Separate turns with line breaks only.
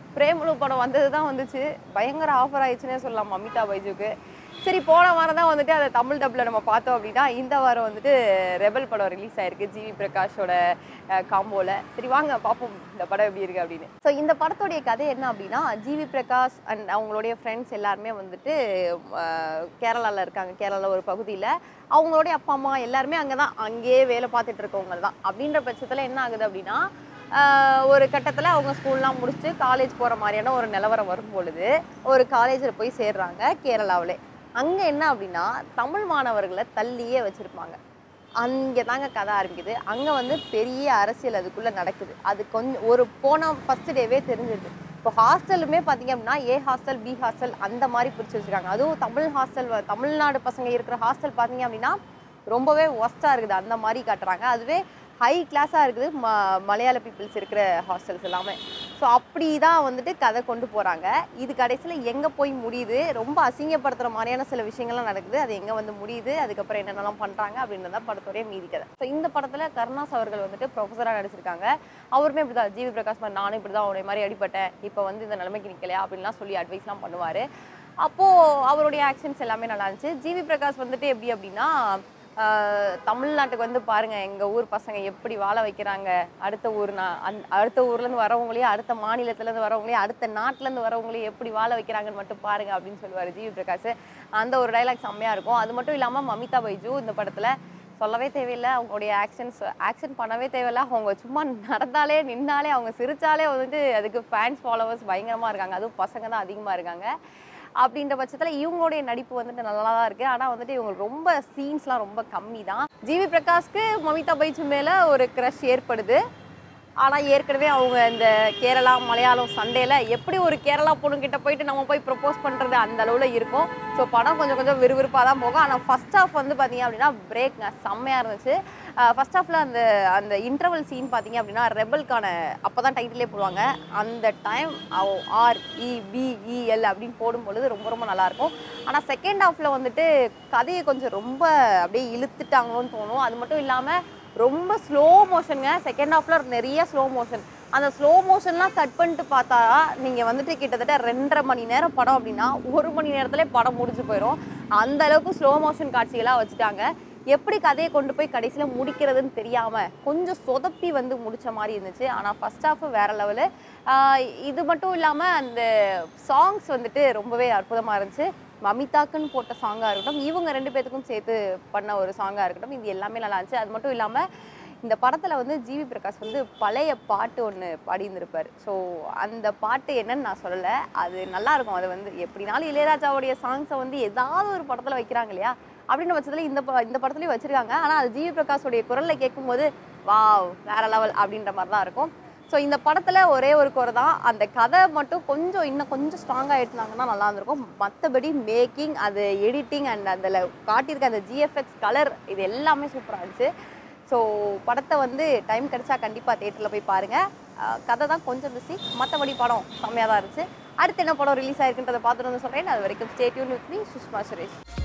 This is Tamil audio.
பிரேமலு படம் வந்தது தான் வந்துச்சு பயங்கர ஆஃபர் ஆயிடுச்சுன்னே சொல்லலாம் அமிதா பைஜுக்கு சரி போன வாரம் தான் வந்துட்டு அதை தமிழ் டப்பில் நம்ம பார்த்தோம் அப்படின்னா இந்த வாரம் வந்துட்டு ரெபல் படம் ரிலீஸ் ஆயிருக்கு ஜிவி பிரகாஷோட காம்போல சரி வாங்க பார்ப்போம் இந்த படம் எப்படி இருக்கு அப்படின்னு ஸோ இந்த படத்துடைய கதை என்ன அப்படின்னா ஜிவி பிரகாஷ் அண்ட் அவங்களுடைய ஃப்ரெண்ட்ஸ் எல்லாருமே வந்துட்டு கேரளாவில் இருக்காங்க கேரளாவில் ஒரு பகுதியில் அவங்களுடைய அப்பா அம்மா எல்லாருமே அங்கே தான் அங்கேயே வேலை பார்த்துட்டு இருக்கவங்க தான் அப்படின்ற பட்சத்தில் என்ன ஆகுது அப்படின்னா ஆஹ் ஒரு கட்டத்தில் அவங்க ஸ்கூல்லாம் முடிச்சுட்டு காலேஜ் போகிற மாதிரியான ஒரு நிலவரம் வரும் பொழுது ஒரு காலேஜில் போய் சேர்றாங்க கேரளாவிலே அங்கே என்ன அப்படின்னா தமிழ் மாணவர்களை தள்ளியே வச்சுருப்பாங்க அங்கே தாங்க கதை ஆரம்பிக்குது அங்கே வந்து பெரிய அரசியல் அதுக்குள்ளே நடக்குது அது கொஞ்சம் ஒரு போன ஃபஸ்ட் டேவே தெரிஞ்சிருது இப்போ ஹாஸ்டலுமே பார்த்தீங்க அப்படின்னா ஏ ஹாஸ்டல் பி ஹாஸ்டல் அந்த மாதிரி பிரித்து வச்சுருக்காங்க அதுவும் தமிழ் ஹாஸ்டல் தமிழ்நாடு பசங்க இருக்கிற ஹாஸ்டல் பார்த்தீங்க அப்படின்னா ரொம்பவே ஒஸ்ட்டாக இருக்குது அந்த மாதிரி காட்டுறாங்க அதுவே ஹை கிளாஸாக இருக்குது ம மலையாள பீப்புள்ஸ் இருக்கிற ஹாஸ்டல்ஸ் எல்லாமே ஸோ அப்படி தான் வந்துட்டு கதை கொண்டு போகிறாங்க இது கடைசியில் எங்கே போய் முடியுது ரொம்ப அசிங்கப்படுத்துகிற மாதிரியான சில விஷயங்கள்லாம் நடக்குது அது எங்கே வந்து முடியுது அதுக்கப்புறம் என்னென்னலாம் பண்ணுறாங்க அப்படின்றது தான் படத்தோடைய மீதி கதை ஸோ இந்த படத்தில் கருணாஸ் அவர்கள் வந்துட்டு ப்ரொஃபஸராக நடிச்சிருக்காங்க அவருமே இப்படி தான் ஜிவி பிரகாஷ் மாதிரி நானும் இப்படி தான் அவருடைய மாதிரி அடிபட்டேன் இப்போ வந்து இந்த நிலைமைக்கு நிற்கலையா அப்படின்லாம் சொல்லி அட்வைஸ்லாம் பண்ணுவார் அப்போது அவருடைய ஆக்ஷன்ஸ் எல்லாமே நல்லா இருந்துச்சு ஜிவி பிரகாஷ் வந்துட்டு எப்படி அப்படின்னா ஆஹ் தமிழ்நாட்டுக்கு வந்து பாருங்க எங்க ஊர் பசங்க எப்படி வாழ வைக்கிறாங்க அடுத்த ஊர் நான் அந் அடுத்த ஊர்ல இருந்து வரவங்களையும் அடுத்த மாநிலத்துல இருந்து வரவங்களையும் அடுத்த நாட்டுல இருந்து வரவங்களையும் எப்படி வாழ வைக்கிறாங்கன்னு மட்டும் பாருங்க அப்படின்னு சொல்லுவாரு ஜிவி பிரகாஷ் அந்த ஒரு டைலாக் செம்மையா இருக்கும் அது மட்டும் இல்லாம மமிதா பைஜு இந்த படத்துல சொல்லவே தேவையில்லை அவங்களுடைய ஆக்ஷன்ஸ் ஆக்ஷன் பண்ணவே தேவையில்லை அவங்க சும்மா நடந்தாலே நின்னாலே அவங்க சிரிச்சாலே வந்துட்டு அதுக்கு ஃபேன்ஸ் ஃபாலோவர்ஸ் பயங்கரமாக இருக்காங்க அதுவும் பசங்க தான் அதிகமாக இருக்காங்க அப்படின்ற பட்சத்தில் இவங்களுடைய நடிப்பு வந்துட்டு நல்லா தான் இருக்குது ஆனால் வந்துட்டு இவங்க ரொம்ப சீன்ஸ்லாம் ரொம்ப கம்மி தான் ஜிவி பிரகாஷ்க்கு மமிதா பைஜு மேலே ஒரு க்ரஷ் ஏற்படுது ஆனால் ஏற்கனவே அவங்க இந்த கேரளா மலையாளம் சண்டேல எப்படி ஒரு கேரளா பொண்ணுக்கிட்ட போயிட்டு நம்ம போய் ப்ரப்போஸ் பண்ணுறது அந்த அளவில் இருக்கும் ஸோ படம் கொஞ்சம் கொஞ்சம் விறுவிறுப்பாக தான் போகும் ஆனால் ஃபர்ஸ்ட் ஹாஃப் வந்து பார்த்தீங்க அப்படின்னா பிரேக்ங்க செம்மையாக இருந்துச்சு ஃபர்ஸ்ட் ஹாஃபில் அந்த அந்த இன்டர்வல் சீன் பார்த்தீங்க அப்படின்னா ரெபல்கான அப்போ தான் டைட்டிலே போடுவாங்க அந்த டைம் ஆர் இ பிஇஎல் அப்படின்னு போடும் பொழுது ரொம்ப ரொம்ப நல்லாயிருக்கும் ஆனால் செகண்ட் ஹாஃபில் வந்துட்டு கதையை கொஞ்சம் ரொம்ப அப்படியே இழுத்துட்டாங்களோன்னு தோணும் அது மட்டும் இல்லாமல் ரொம்ப ஸ்லோ மோஷனுங்க செகண்ட் ஹாஃப்ல நிறைய ஸ்லோ மோஷன் அந்த ஸ்லோ மோஷன்லாம் கட் பண்ணிட்டு பார்த்தா நீங்கள் வந்துட்டு கிட்டத்தட்ட ரெண்டரை மணி நேரம் படம் அப்படின்னா ஒரு மணி நேரத்துல படம் முடிஞ்சு போயிடும் அந்த அளவுக்கு ஸ்லோ மோஷன் காட்சிகளாக வச்சுட்டாங்க எப்படி கதையை கொண்டு போய் கடைசியில் முடிக்கிறதுன்னு தெரியாமல் கொஞ்சம் சொதப்பி வந்து முடிச்ச மாதிரி இருந்துச்சு ஆனால் ஃபர்ஸ்ட் ஹாஃப் வேற லெவலு இது மட்டும் இல்லாமல் அந்த சாங்ஸ் வந்துட்டு ரொம்பவே அற்புதமாக இருந்துச்சு மமிதாக்குன்னு போட்ட சாங்காக இருக்கட்டும் இவங்க ரெண்டு பேத்துக்கும் சேர்த்து பண்ண ஒரு சாங்காக இருக்கட்டும் இது எல்லாமே நல்லா இருந்துச்சு அது மட்டும் இல்லாமல் இந்த படத்தில் வந்து ஜிவி பிரகாஷ் வந்து பழைய பாட்டு ஒன்று பாடியிருந்திருப்பார் ஸோ அந்த பாட்டு என்னன்னு நான் சொல்லலை அது நல்லா இருக்கும் அது வந்து எப்படினாலும் இளையராஜாவுடைய சாங்ஸை வந்து ஏதாவது ஒரு படத்தில் வைக்கிறாங்க இல்லையா அப்படின்ற பட்சத்தில் இந்த ப இந்த படத்துலையும் வச்சுருக்காங்க ஆனால் அது ஜிவி பிரகாஷோடைய குரலில் கேட்கும்போது வாவ் வேற லெவல் அப்படின்ற மாதிரி தான் இருக்கும் ஸோ இந்த படத்தில் ஒரே ஒரு குறை தான் அந்த கதை மட்டும் கொஞ்சம் இன்னும் கொஞ்சம் ஸ்ட்ராங்காக எடுத்தாங்கன்னா நல்லா இருந்திருக்கும் மற்றபடி மேக்கிங் அது எடிட்டிங் அண்ட் அதில் காட்டியிருக்க அந்த ஜிஎஃப்எக்ஸ் கலர் இது எல்லாமே சூப்பராக இருந்துச்சு ஸோ படத்தை வந்து டைம் கிடைச்சா கண்டிப்பாக தேட்டரில் போய் பாருங்கள் கதை தான் கொஞ்சம் பிஸி மற்றபடி படம் செம்மையாக தான் இருந்துச்சு அடுத்து என்ன படம் ரிலீஸ் ஆயிருக்குன்றதை பார்த்துட்டு வந்து சொல்கிறேன் அது வரைக்கும் stay tuned with me Sushma Suresh